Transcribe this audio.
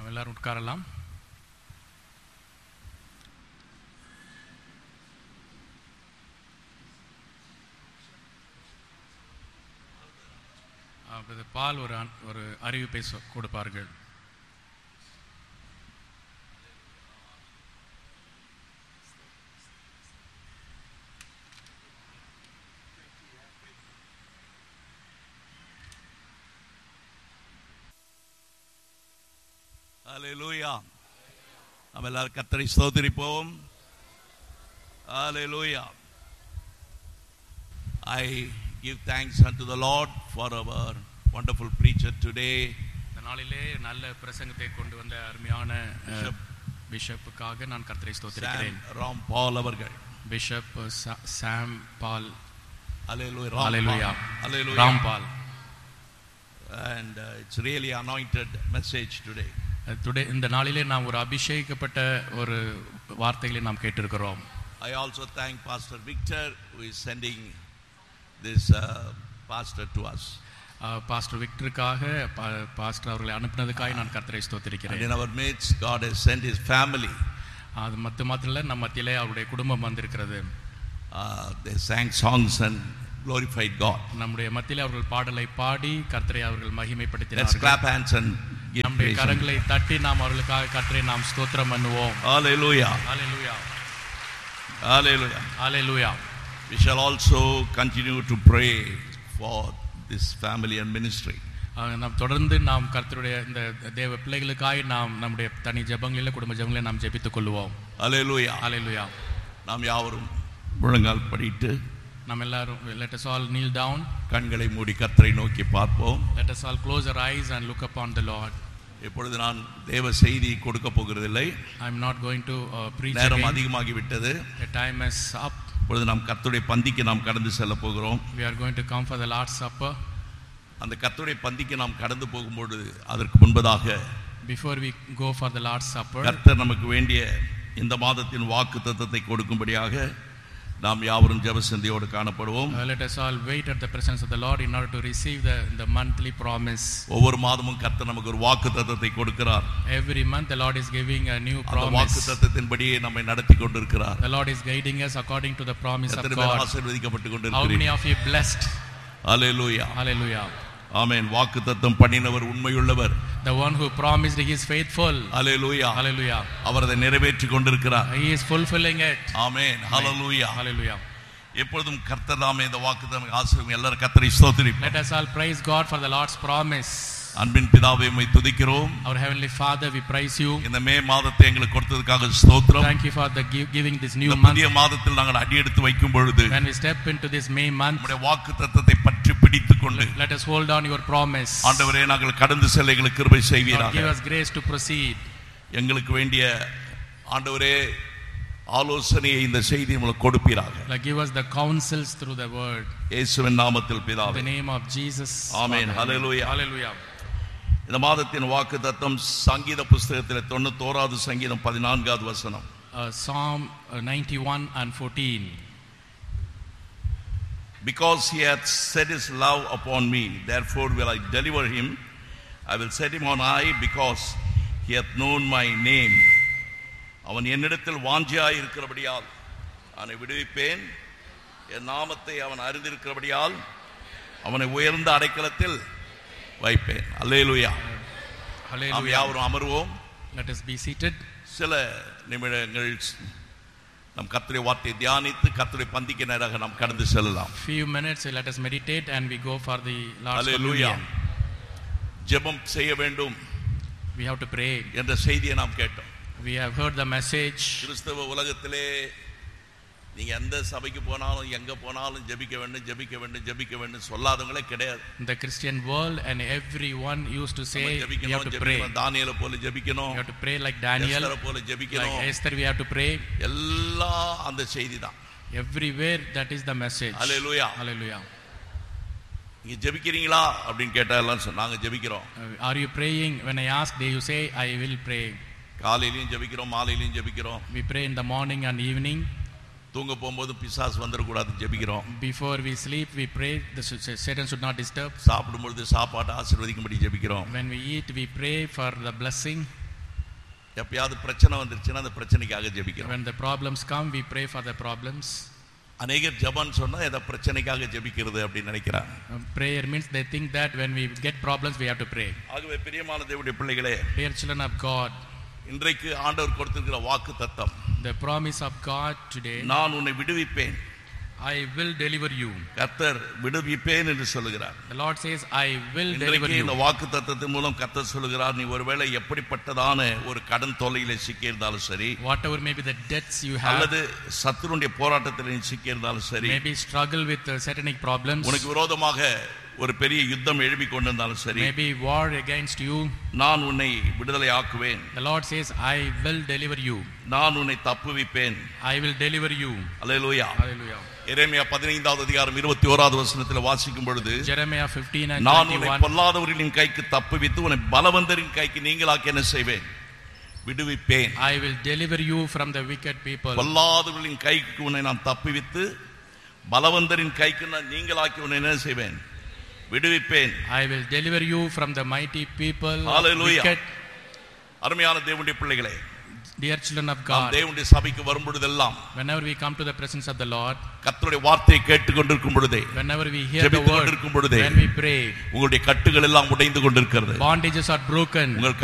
நாம் எல்லாரும் உட்காரலாம் அப்போது பால் ஒரு அன்- ஒரு அறிவிப்பை சொ- கொடுப்பார்கள் ஹalleluya நம்ம எல்லாரும் கர்த்தரை ஸ்தோத்திரிப்போம் ஹalleluya I give thanks unto the Lord for our wonderful preacher today இந்த நாளிலே நல்ல பிரசங்கத்தை கொண்டு வந்த அருமையான அஹ், Bishop. பிஷப்புக்காக நான் கர்த்தரை Sam ஸ்தோத்திரிக்கிறேன் Ram Paul அவர்கள் பிஷப் சா- Sam Paul Hallelujah Hallelujah. Hallelujah Ram Paul and uh, it's really anointed message today today இந்த நாளிலே நாம் ஒரு அபிஷேகிக்கப்பட்ட ஒரு வார்த்தைகளை நாம் கேட்டிருக்கிறோம் I also thank Pastor Victor who is sending this uh, pastor to us ah, pastor விக்டருக்காக பா- பாஸ்டர் அவர்களை அனுப்பினதுக்காக நான் கர்த்தரை and ஸ்தோத்திரிக்கிறேன் in our midst God has sent his family அது மத்து மாத்திரம் இல்ல, நம்ம மத்தியிலே அவருடைய குடும்பம் வந்திருக்கிறது uh, they sang songs and glorified God நம்முடைய மத்தியிலே அவர்கள் பாடலை பாடி கர்த்தரை அவர்கள் let's மகிமைப்படுத்தினார்கள் clap hands and give நம்முடைய praise கரங்களை தட்டி நாம் அவர்களுக்காக கர்த்தரை நாம் ஸ்தோத்திரம் பண்ணுவோம் hallelujah hallelujah hallelujah hallelujah we shall also continue to pray for this family and ministry அஹ் நாம் தொடர்ந்து நாம் கர்த்தருடைய இந்த தேவ பிள்ளைகளுக்காக நாம் நம்முடைய தனி ஜெபங்களில் குடும்ப ஜெபங்களில் நாம் ஜெபித்துக் கொள்வோம் hallelujah ஹalleluya நாம் யாவரும் முழங்கால் படிட்டு நாம் எல்லாரும் let us all kneel down கண்களை மூடி கர்த்தரை நோக்கி பார்ப்போம் let us all close our eyes and look upon the lord இப்பொழுது நான் தேவ செய்தி கொடுக்க போகிறதில்லை i am not going to uh, preach நேரம் again. அதிகமாகி விட்டது the time is up இப்பொழுது நாம் கர்த்தருடைய பந்திக்கு நாம் கடந்து செல்ல போகிறோம் we are going to come for the lord's supper அந்த கர்த்தருடைய பந்திக்கு நாம் கடந்து போகும்பொழுது அதற்கு முன்பதாக before we go for the lord's supper கர்த்தர் நமக்கு வேண்டிய இந்த மாதத்தின் வாக்கு தத்தத்தை கொடுக்கும்படியாக நாம் யாவரும் ஜெபசந்தியோடு காணப்படுவோம் uh, let us all wait at the presence of the lord in order to receive the the monthly promise ஒவ்வொரு மாதமும் கர்த்தர் நமக்கு ஒரு வாக்கு தத்தத்தை கொடுக்கிறார் every month the lord is giving a new அந்த வாக்கு promise தத்தத்தின்படியே நம்மை நடத்தி கொண்டிருக்கிறார் the lord is guiding us according to the promise of எத்தனை பேர் god ஆசீர்வதிக்கப்பட்டு how many கொண்டிருக்கிறீர்கள் of you blessed hallelujah hallelujah ஆமென் வாக்கு தத்தம் பண்ணினவர் உண்மையுள்ளவர் the one who promised he is faithful hallelujah hallelujah அவர் அதை நிறைவேற்றி கொண்டிருக்கிறார் he is fulfilling it amen hallelujah hallelujah எப்பொழுதும் கர்த்தர் தாமே இந்த வாக்கு தத்தம் ஆசீர்வதிங்க எல்லாரும் கர்த்தரை ஸ்தோத்திரிப்போம் let us all praise god for the lord's promise அன்பின் பிதாவை உம்மை துதிக்கிறோம் our heavenly father we praise you இந்த மே மாதத்தை எங்களுக்கு கொடுத்ததுக்காக ஸ்தோத்திரம் thank you for the gi- giving this new இந்த month புதிய மாதத்தில் நாங்கள் அடியெடுத்து வைக்கும் பொழுது when we step into this may month நம்முடைய வாக்கு தத்தத்தை பற்றி பிடித்துக் கொண்டு let us hold on your promise ஆண்டவரே நாங்கள் கடந்து செல்ல எங்களுக்கு கிருபை Lord, give செய்வீராக us grace to proceed எங்களுக்கு வேண்டிய ஆண்டவரே ஆலோசனையை இந்த செய்தி உங்களுக்கு கொடுப்பீராக like give us the counsels through the word இயேசுவின் நாமத்தில் in the பிதாவே name of jesus Amen. Hallelujah. hallelujah இந்த மாதத்தின் வாக்கு தத்தம் சங்கீத புஸ்தகத்தில் தொண்ணூத்தோராவது சங்கீதம் பதினான்காவது வசனம் uh, psalm uh, 91 and 14 Because he hath set his love upon me, therefore will I deliver him. I will set him on high because he hath known my name. அவன் என்னிடத்தில் வாஞ்சியாய் இருக்கிறபடியால் அவனை விடுவிப்பேன் என் நாமத்தை அவன் அறிந்திருக்கிறபடியால் அவனை உயர்ந்த அடைக்கலத்தில் வைப்பேன் அல்லேலூயா நாம் hallelujah யாவரும் அமர்வோம் let us be seated சில நிமிடங்கள் நம் கர்த்தருடைய வார்த்தையை தியானித்து கர்த்தருடைய பந்திக்கு நேராக நாம் கடந்து செல்லலாம் few minutes let us meditate and we go for the lord's hallelujah communion ஜெபம் செய்ய வேண்டும் we have to pray என்ற செய்தியை நாம் கேட்டோம் we have heard the message கிறிஸ்தவ உலகத்திலே நீங்க எந்த சபைக்கு போனாலும் எங்க போனாலும் ஜெபிக்க வேண்டும் ஜெபிக்க வேண்டும் ஜெபிக்க வேண்டும் சொல்லாதவங்களே கிடையாது in the christian world and everyone used to say நம்ம we have ஜெபிக்கணும் to pray ஜெபிக்கணும் தானியேல போல ஜெபிக்கணும் we have to pray like daniel எஸ்தரை போல like ஜெபிக்கணும் esther we have to pray எல்லாம் அந்த செய்தி தான் everywhere that is the message hallelujah hallelujah நீங்க ஜெபிக்கிறீங்களா அப்படின்னு கேட்டா எல்லாம் சொன்னாங்க நாங்க ஜெபிக்கிறோம் Uh, are you praying when i ask they you say i will pray காலையிலயும் ஜெபிக்கிறோம் மாலையிலயும் ஜெபிக்கிறோம் we pray in the morning and evening தூங்க போகும்போது பிசாசு வந்துடக்கூடாதுன்னு ஜெபிக்கிறோம் before we sleep we pray the s- satan should not disturb சாப்பிடும் பொழுது சாப்பாட்டை ஆசீர்வதிக்கும்படி ஜெபிக்கிறோம் when we eat we pray for the blessing எப்பயாவது பிரச்சனை வந்துருச்சுன்னா அந்த பிரச்சனைக்காக ஜெபிக்கிறோம் When the problems come, we pray for the problems. அநேகர் ஜெபம்னு சொன்னா ஏதோ பிரச்சனைக்காக ஜெபிக்கிறது அப்படின்னு நினைக்கிறாங்க Uh, prayer means they think that when we get problems, we have to pray. ஆகவே பிரியமான தேவனுடைய பிள்ளைகளே Dear children of God, இன்றைக்கு ஆண்டவர் கொடுத்திருக்கிற வாக்கு தத்தம் the promise of God today, நான் உன்னை விடுவிப்பேன் I will deliver you. கர்த்தர் விடுவிப்பேன் என்று சொல்லுகிறார் The Lord says, I will deliver இன்றைக்கு இந்த you. வாக்கு தத்தத்தின் மூலம் கர்த்தர் சொல்லுகிறார் நீ ஒருவேளை எப்படிப்பட்டதான ஒரு கடன் தொல்லையில சிக்கியிருந்தாலும் சரி Whatever may be the debts you have, அல்லது சத்துருடைய போராட்டத்தில் நீ சிக்கியிருந்தாலும் சரி maybe struggle with uh, satanic problems, உனக்கு விரோதமாக ஒரு பெரிய யுத்தம் எழுப்பி கொண்டிருந்தாலும் சரி maybe war against you. நான் உன்னை விடுதலை ஆக்குவேன் The Lord says, I will deliver you. நான் உன்னை தப்புவிப்பேன் I will deliver you. Hallelujah Hallelujah. எரேமியா பதினைந்தாவது அதிகாரம் இருபத்தி ஓராவது வசனத்தில் வாசிக்கும் பொழுது Jeremiah 15 and நான் உன்னை 21. பொல்லாதவர்களின் கைக்கு தப்புவித்து உன்னை பலவந்தரின் கைக்கு நீங்களாக்கி என்ன செய்வேன் விடுவிப்பேன் I will deliver you from the wicked people. பொல்லாதவர்களின் கைக்கு உன்னை நான் தப்புவித்து பலவந்தரின் கைக்கு நான் நீங்களாக்கி உன்னை என்ன செய்வேன் விடுவிப்பேன் I will deliver you from the mighty people. Hallelujah. Wicked, அருமையான தேவனுடைய பிள்ளைகளே dear children of நாம் God. தேவனுடைய சபைக்கு வரும் பொழுதெல்லாம் Whenever we come to the presence of the Lord, கர்த்தருடைய வார்த்தையை கேட்டுக்கொண்டிருக்கும் பொழுதே whenever we hear the ஜெபித்துக் word, கொண்டிருக்கும் பொழுதே when we pray, உங்களுடைய கட்டுகள் எல்லாம் உடைந்து கொண்டிருக்கிறது bondages are broken. உங்கள்